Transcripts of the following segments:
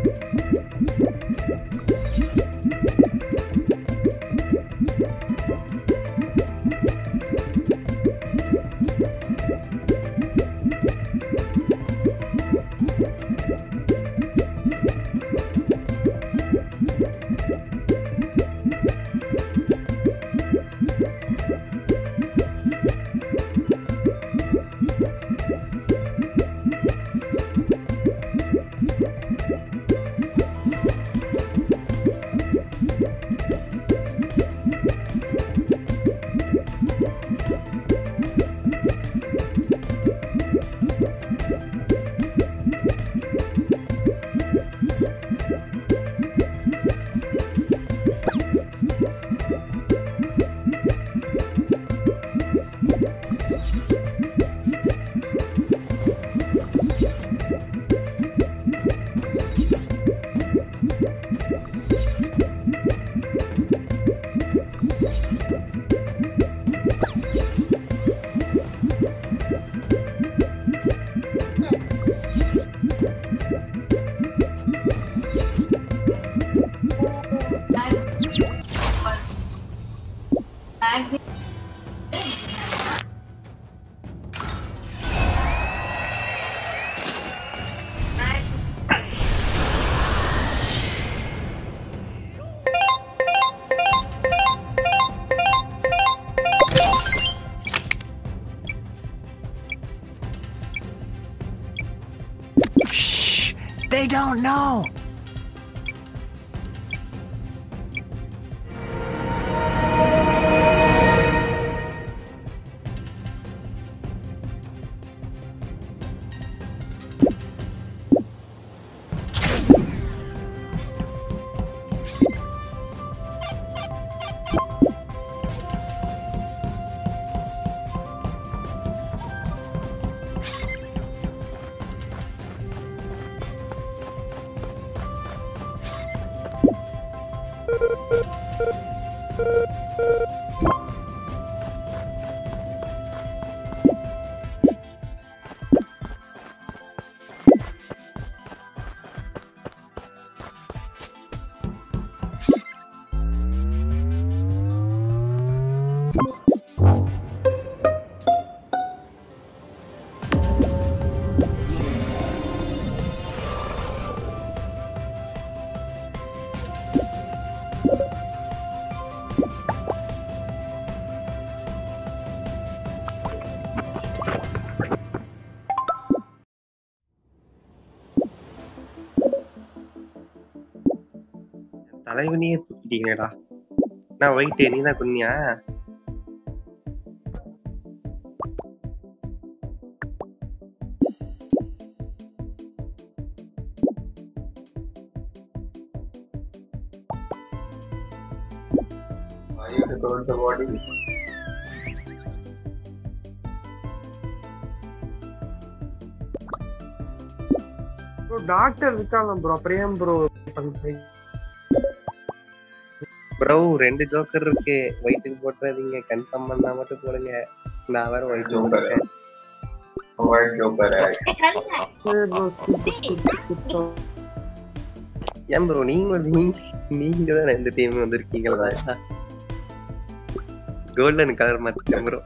Shh! They don't know! தலைவனையே தூக்கிட்டீங்கடா நான் wait நீ தான் குனியா ப்ரோ டாக்டர் இருக்காங்க ப்ரோ அப்புறம் ஏன் ப்ரோ பண்றீங்க ப்ரோ ரெண்டு ஜோக்கர் இருக்கு வயிற்றுக்கு போட்டுறாதீங்க கன்ஃபார்ம் பண்ணா மட்டும் போடுங்க நான் வேற வயிற்று போட்டுருக்கேன் சரி ப்ரோ ஸ்கிப் ப்ரோ ஏன் ப்ரோ நீங்க நீங்க நீங்க தான் ரெண்டு டீம் வந்திருக்கீங்களா கோல்டன் கலர் மாத்திட்டேன் ப்ரோ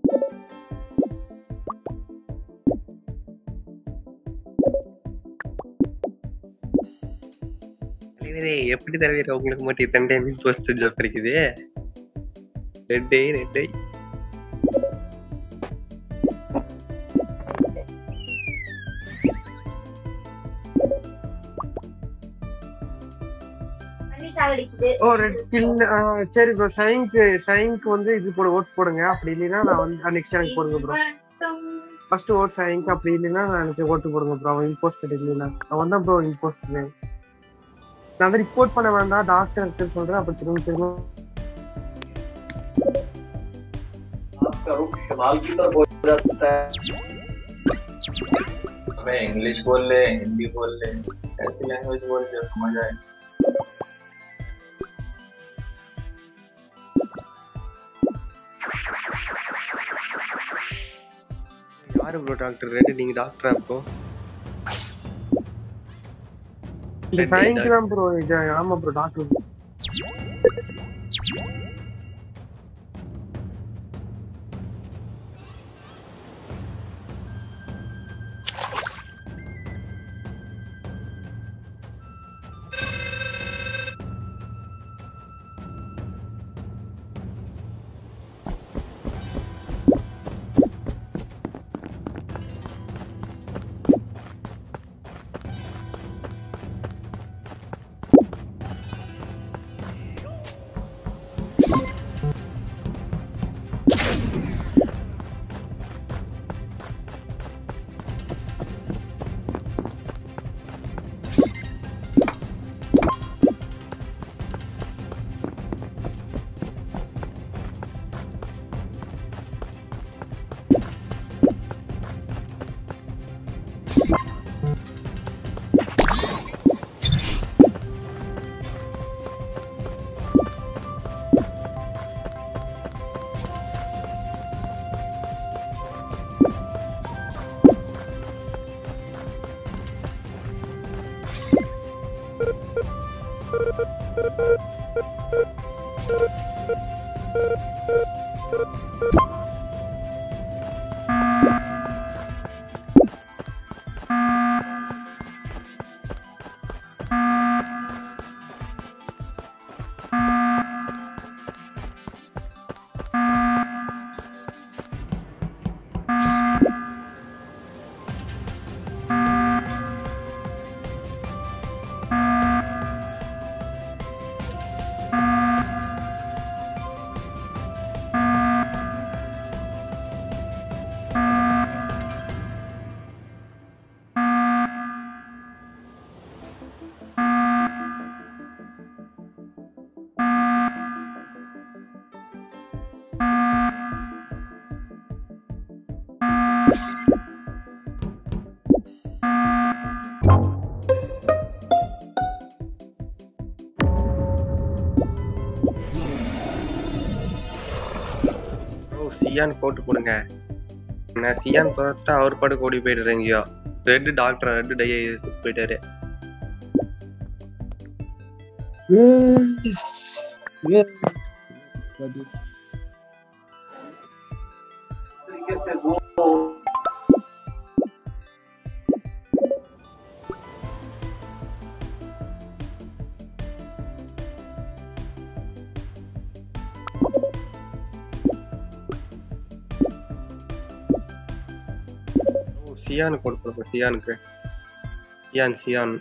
தலைவரே எப்படி தலைவர் உங்களுக்கு மட்டும் இத்தனை டைம் போஸ்ட் ஜாப் இருக்குது ரெட்டே ரெட்டே தண்ணி சாகடிக்குது ஓ ரெட் கில் சரி ப்ரோ சைன்க்கு சைன்க்கு வந்து இது போட ஓட் போடுங்க அப்படி இல்லைன்னா நான் வந்து நெக்ஸ்ட் எனக்கு போடுங்க ப்ரோ ஃபர்ஸ்ட் ஓட் சைன்க்கு அப்படி இல்லைன்னா நான் எனக்கு ஓட்டு போடுங்க ப்ரோ அவன் இம்போஸ்டட் இல்லைன்னா அவன் தான் ப்ரோ இம்போஸ்ட் நான் வந்து ரிப்போர்ட் பண்ண வேண்டாம் டாக்டர் சொல்றேன் அப்படி திரும்ப திரும்ப आपका रुख शिमाल की तरफ हो जाता है हमें इंग्लिश बोल ले हिंदी बोल ले ऐसी लैंग्वेज बोल जो समझ आए யாரு ப்ரோ டாக்டர் ரெண்டு நீங்க டாக்டரா அப்போ இந்த சைன்க்கு தான் ப்ரோ இது ஆமா ப்ரோ டாக்டர் ப்ரோ சியான் போட்டு போடுங்க நான் சியான் பார்த்தா அவர் பாட்டு ஓடி போயிடுறேன் எங்கேயோ ரெட் டாக்டர் ரெட் டை போயிட்டாரு तरीके से वो ஓ சியான் போட்டு போடுங்க சியானுக்கு சியான் சியான்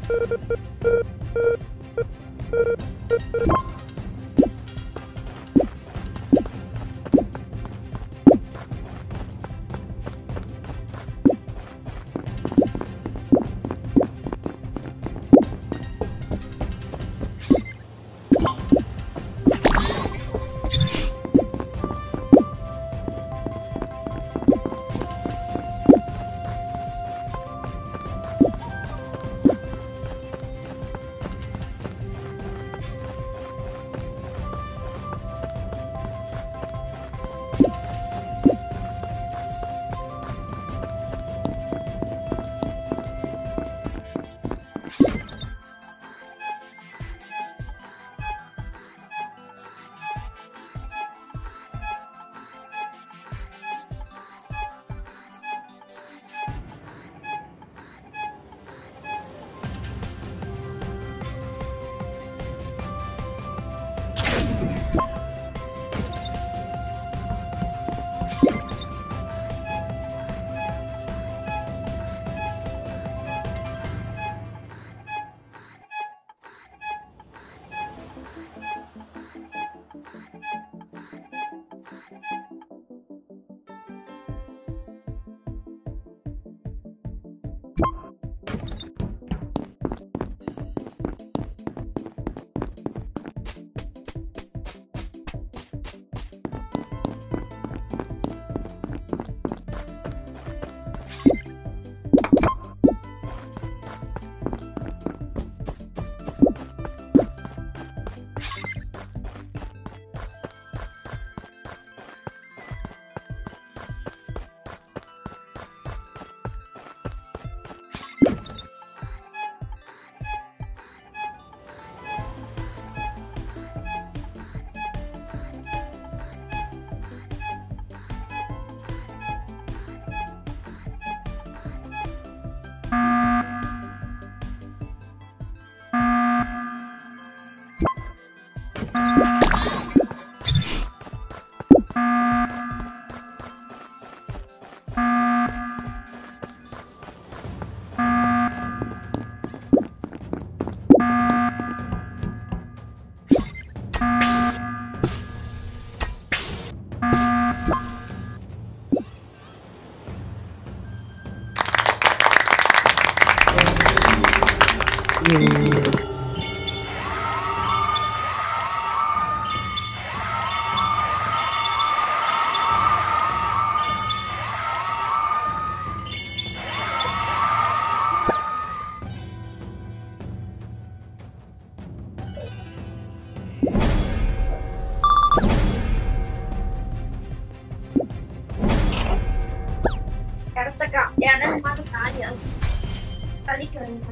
இடத்துக்கா இடம் மாதிரி காலியா தள்ளிட்டு வரீங்களா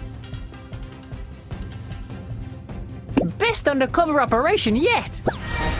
Best undercover operation yet!